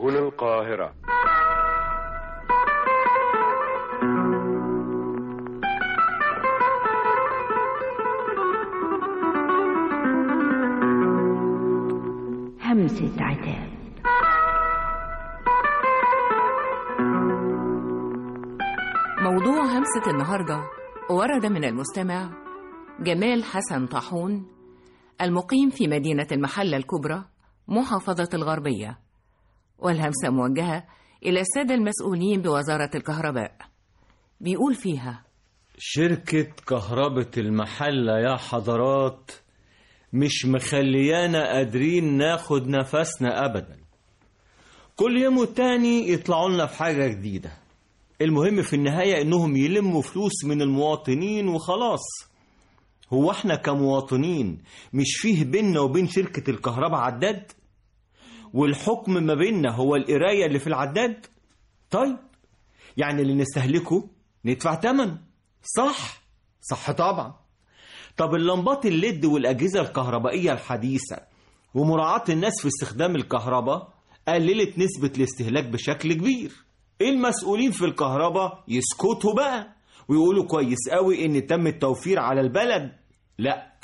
هنا القاهرة همسة عتاب موضوع همسة النهاردة ورد من المستمع جمال حسن طاحون المقيم في مدينة المحلة الكبرى محافظة الغربية والهمسة موجهة إلى السادة المسؤولين بوزارة الكهرباء بيقول فيها شركة كهربة المحلة يا حضرات مش مخليانا قادرين ناخد نفسنا أبدا كل يوم والتاني يطلعوا لنا في حاجة جديدة المهم في النهاية إنهم يلموا فلوس من المواطنين وخلاص هو احنا كمواطنين مش فيه بيننا وبين شركة الكهرباء عداد والحكم ما بيننا هو القراية اللي في العداد طيب يعني اللي نستهلكه ندفع تمن صح صح طبعا طب اللمبات الليد والأجهزة الكهربائية الحديثة ومراعاة الناس في استخدام الكهرباء قللت نسبة الاستهلاك بشكل كبير المسؤولين في الكهرباء يسكتوا بقى ويقولوا كويس قوي ان تم التوفير على البلد لا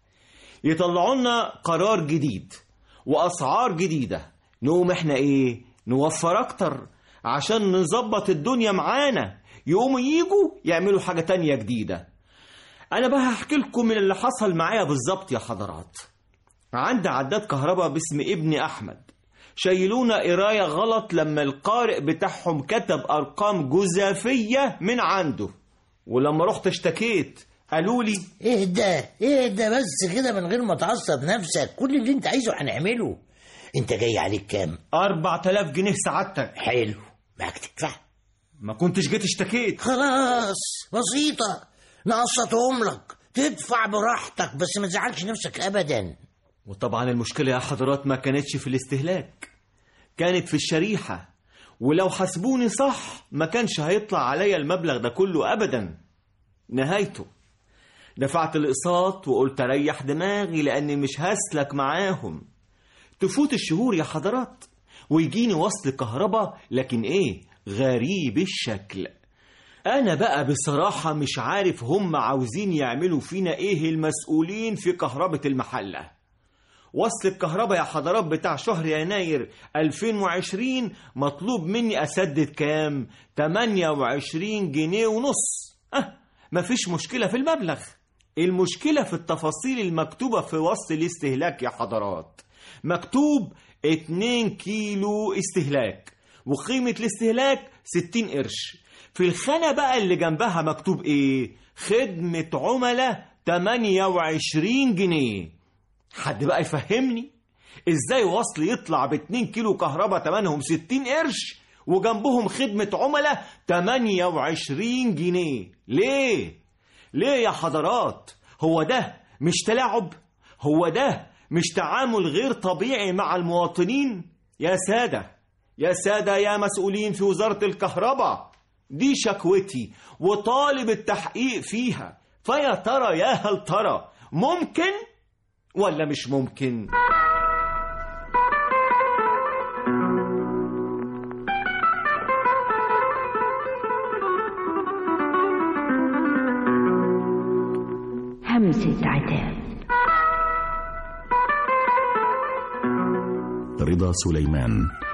يطلعوا لنا قرار جديد واسعار جديده نقوم احنا ايه نوفر اكتر عشان نظبط الدنيا معانا يقوموا يجوا يعملوا حاجه تانية جديده انا بقى هحكي لكم من اللي حصل معايا بالظبط يا حضرات عندي عداد كهرباء باسم ابني احمد شايلونا قرايه غلط لما القارئ بتاعهم كتب ارقام جزافيه من عنده ولما رحت اشتكيت قالوا لي اهدى اهدى بس كده من غير ما تعصب نفسك كل اللي انت عايزه هنعمله انت جاي عليك كام 4000 جنيه سعادتك حلو معاك تدفع ما كنتش جيت اشتكيت خلاص بسيطة نقسطهم لك تدفع براحتك بس ما تزعلش نفسك ابدا وطبعا المشكلة يا حضرات ما كانتش في الاستهلاك كانت في الشريحة ولو حسبوني صح ما كانش هيطلع عليا المبلغ ده كله أبدا نهايته دفعت الأقساط وقلت أريح دماغي لأني مش هسلك معاهم تفوت الشهور يا حضرات ويجيني وصل كهرباء لكن إيه غريب الشكل أنا بقى بصراحة مش عارف هم عاوزين يعملوا فينا إيه المسؤولين في كهربة المحلة وصل الكهرباء يا حضرات بتاع شهر يناير 2020 مطلوب مني أسدد كام 28 جنيه ونص أه مفيش مشكلة في المبلغ المشكلة في التفاصيل المكتوبة في وصل الاستهلاك يا حضرات مكتوب 2 كيلو استهلاك وقيمة الاستهلاك 60 قرش في الخانة بقى اللي جنبها مكتوب ايه خدمة عملاء 28 جنيه حد بقى يفهمني ازاي وصل يطلع ب 2 كيلو كهرباء تمنهم 60 قرش وجنبهم خدمة عملاء 28 جنيه ليه ليه يا حضرات هو ده مش تلاعب هو ده مش تعامل غير طبيعي مع المواطنين يا سادة يا سادة يا مسؤولين في وزارة الكهرباء دي شكوتي وطالب التحقيق فيها فيا ترى يا هل ترى ممكن ولا مش ممكن همسة عتاب رضا سليمان